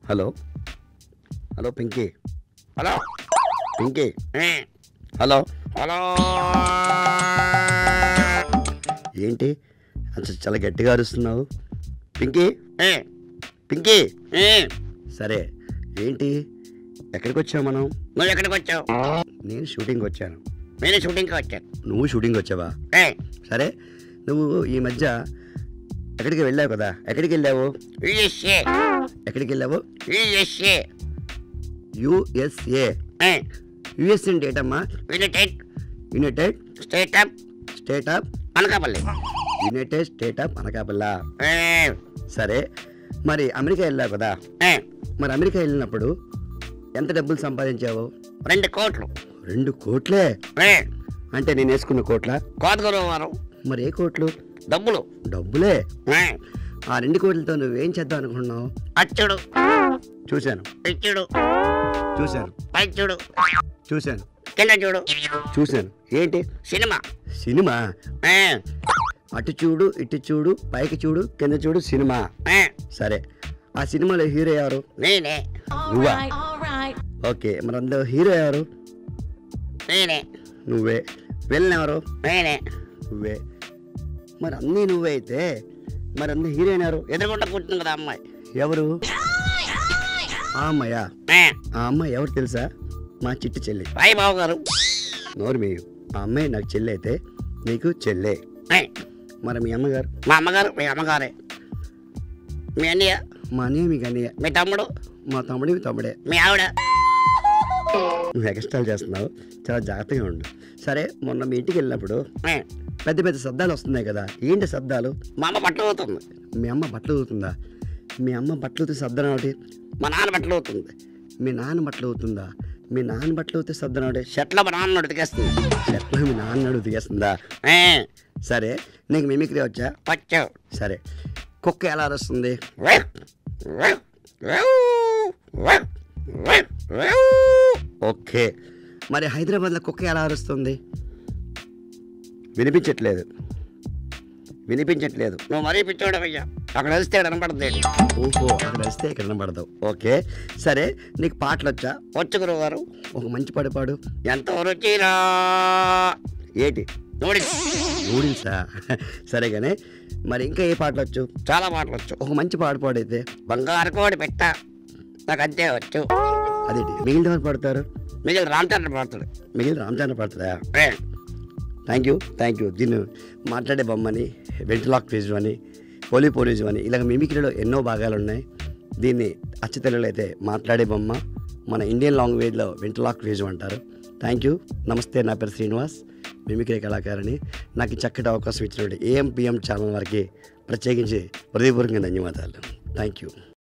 Hello hello Pinky hello Pinky ఏ, hello hello ఏంటి అంత చాలా గట్టిగా అరుస్తున్నావు పింకీ ఏ, పింకీ ఏ, సరే ఏంటి ఎక్కడికి వచ్చావు మనం నువ్వు ఎక్కడికి వచ్చావు నేను షూటింగ్కి వచ్చాను నేను షూటింగ్కి వచ్చాను నువ్వు షూటింగ్ వచ్చావా ఏ, సరే నువ్వు ఈ మధ్య ఎక్కడికి వెళ్ళావు కదా ఎక్కడికి వెళ్ళావు యుఎస్ఏ ఎక్కడికి వెళ్ళావు యుఎస్ఏ యుఎస్ఏ ఏ, యుఎస్ అంటే ఏంటమ్మా united united state of state of Anakapalli united state of అనకాపల్లా ఏ, సరే మరి అమెరికా వెళ్ళావు కదా ఏ, మరి అమెరికా వెళ్ళినప్పుడు ఎంత డబ్బులు సంపాదించావు రెండు కోట్లు రెండు కోట్లే ఏ, అంటే నేను వేసుకున్న కోట్ల కోత గురువు వారు మరి ఏ కోట్లు డబ్బులు డబ్బులే ఏ, ఆ రెండు కోట్లతో నువ్వేం చేద్దాం అనుకుంటున్నావు అచ్చుడు చూశాను ఇచ్చుడు చూశాను పైచుడు చూశాను కింద చూడు చూశాను ఏంటి సినిమా సినిమా ఏ, అటు చూడు ఇటు చూడు పైకి చూడు కింద చూడు సినిమా ఏ, సరే ఆ సినిమాలో హీరో ఎవరు నేనే నువ్వా Alright, alright. ఓకే మరి అందులో హీరో ఎవరు నేనే నువ్వే వెళ్ళిన ఎవరు నేనే నువ్వే మరి అన్నీ నువ్వే అయితే మరి అన్ని హీరోయిన్ ఎవరు ఎదురుకుంటా కూర్చుంది కదా అమ్మాయి ఎవరు ఆ అమ్మాయా ఏ, ఆ అమ్మాయి ఎవరు తెలుసా మా చిట్టి చెల్లి రాయి బాబు గారు నోరు మీ ఆ అమ్మాయి నాకు చెల్లి అయితే నీకు చెల్లె ఏ, మరి మీ అమ్మగారు మా అమ్మగారు మీ అమ్మగారే మీ అన్నయ్య మా అన్నయ్య మీకు అన్నయ్య మీ తమ్ముడు మా తమ్ముడి మీ తమ్ముడే మీ ఆవిడ నువ్వు ఎక్స్ట్రాలు చేస్తున్నావు చాలా జాగ్రత్తగా ఉండు సరే మొన్న మీ ఇంటికి వెళ్ళినప్పుడు ఏ, పెద్ద పెద్ద శబ్దాలు వస్తున్నాయి కదా ఏంటి శబ్దాలు మా అమ్మ బట్టలు అవుతుంది మీ అమ్మ బట్టలు అవుతుందా మీ అమ్మ బట్టలు అవుతే శబ్దం ఒకటి మా నాన్న బట్టలు అవుతుంది మీ నాన్న బట్టలు అవుతుందా మీ నాన్న బట్టలు అవుతే శబ్దం ఒకటి షర్ట్లో మా నాన్న ఉతికేస్తుంది చెట్లు మీ నాన్న ఉతికేస్తుందా ఏ, సరే నీకు మిమిక్రీ వచ్చా వచ్చావు సరే కుక్క ఎలా అరుస్తుంది ఓకే మరి హైదరాబాద్లో కుక్క ఎలా అరుస్తుంది వినిపించట్లేదు వినిపించట్లేదు నువ్వు మరీ పిచ్చోడు అయ్యా అక్కడ వెళ్తే కనపడుతుంది ఓహో అక్కడ వస్తే ఇక్కడ కనబడదు ఓకే సరే నీకు పాటలు వచ్చా వచ్చు గురువు గారు ఒక మంచి పాడు పాడు ఎంతో రుచిరా ఏటి నూడిల్స్ నూడిల్సా సరే కానీ మరి ఇంకా ఏ పాటలు వచ్చు చాలా మాటలు వచ్చు ఒక మంచి పాడు పాడైతే బంగారు కోడి పెట్ట నాకు అంతే వచ్చు అదేంటి మిగిలిన వాళ్ళు పాడతారు మిగిలిన రామచంద్ర పాడుతాడు మిగిలిన రామచంద్ర పాడతారా ఏ, థ్యాంక్ యూ థ్యాంక్ యూ దీన్ని మాట్లాడే బొమ్మని వెంటలాక్ ఫీజు అని పోలీ పోలీసు అని ఇలాగ మిమిక్రీలో ఎన్నో భాగాలు ఉన్నాయి దీన్ని అచ్చ తెలుగులో అయితే మాట్లాడే బొమ్మ మన ఇండియన్ లాంగ్వేజ్లో వెంటలాక్ ఫీజు అంటారు థ్యాంక్ యూ నమస్తే నా పేరు శ్రీనివాస్ మిమిక్రీ కళాకారిని నాకు ఈ చక్కటి అవకాశం ఇచ్చినటువంటి ఏఎం పిఎం ఛానల్ వారికి ప్రత్యేకించి హృదయపూర్వకంగా ధన్యవాదాలు థ్యాంక్ యూ